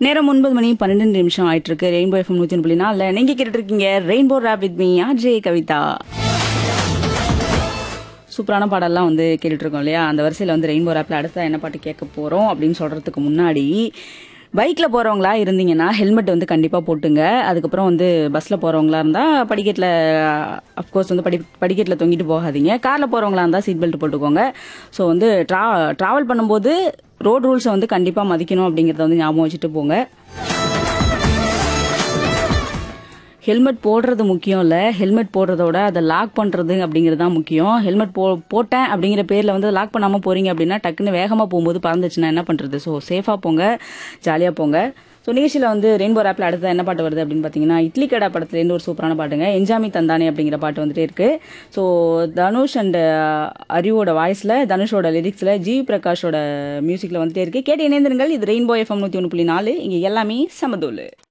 நேரம் ஒன்பது மணி பன்னெண்டு நிமிஷம் ஆயிட்டு இருக்கு ரெயின்போ எஃப்எம் நூத்தி ஒன்று புள்ளி நாலுல நீங்க கேட்டுட்டு இருக்கீங்க rainbow rap with me RJ Kavitha சூப்பரான பாடல்லாம் வந்து கேட்டுட்டு இருக்கோம் இல்லையா அந்த வரிசையில் வந்து ரெயின்போ ரேப்ல அடுத்த என்ன பாட்டு கேட்க போறோம் அப்படின்னு சொல்றதுக்கு முன்னாடி பைக்கில் போகிறவங்களா இருந்தீங்கன்னா ஹெல்மெட் வந்து கண்டிப்பாக போட்டுங்க அதுக்கப்புறம் வந்து பஸ்ஸில் போகிறவங்களா இருந்தால் படிக்கட்டில் அஃப்கோர்ஸ் வந்து படி படிக்கட்டில் தொங்கிட்டு போகாதீங்க காரில் போகிறவங்களா இருந்தால் சீட் பெல்ட் போட்டுக்கோங்க ஸோ வந்து ட்ரா ட்ராவல் பண்ணும்போது ரோட் ரூல்ஸை வந்து கண்டிப்பாக மதிக்கணும் அப்படிங்கிறத வந்து ஞாபகம் வச்சுட்டு போங்க ஹெல்மெட் போடுறது முக்கியம் இல்லை ஹெல்மெட் போடுறதோட அதை லாக் பண்ணுறது அப்படிங்கிறது தான் முக்கியம் ஹெல்மெட் போ போட்டேன் அப்படிங்கிற பேரில் வந்து லாக் பண்ணாமல் போறீங்க அப்படின்னா டக்குன்னு வேகமாக போகும்போது பறந்துச்சுன்னா என்ன பண்ணுறது ஸோ சேஃபாக போங்க ஜாலியாக போங்க ஸோ நிகழ்ச்சியில் வந்து ரெயின்போ ஆப்பில் அடுத்து என்ன பாட்டு வருது அப்படின்னு பார்த்தீங்கன்னா இட்லி கடா படத்துலேருந்து ஒரு சூப்பரான பாட்டுங்க என்ஜாமி தந்தானே அப்படிங்கிற பாட்டு வந்துட்டே இருக்கு ஸோ தனுஷ் அண்ட் அரியோட வாய்ஸில் தனுஷோட லிரிக்ஸில் ஜி பிரகாஷோட மியூசிக்கில் வந்துட்டே இருக்கு கேட்டு இணைந்திருங்கள் இது ரெயின்போ எஃப்எம் நூற்றி ஒன்று புள்ளி நாலு இங்கே எல்லாமே சமதோலு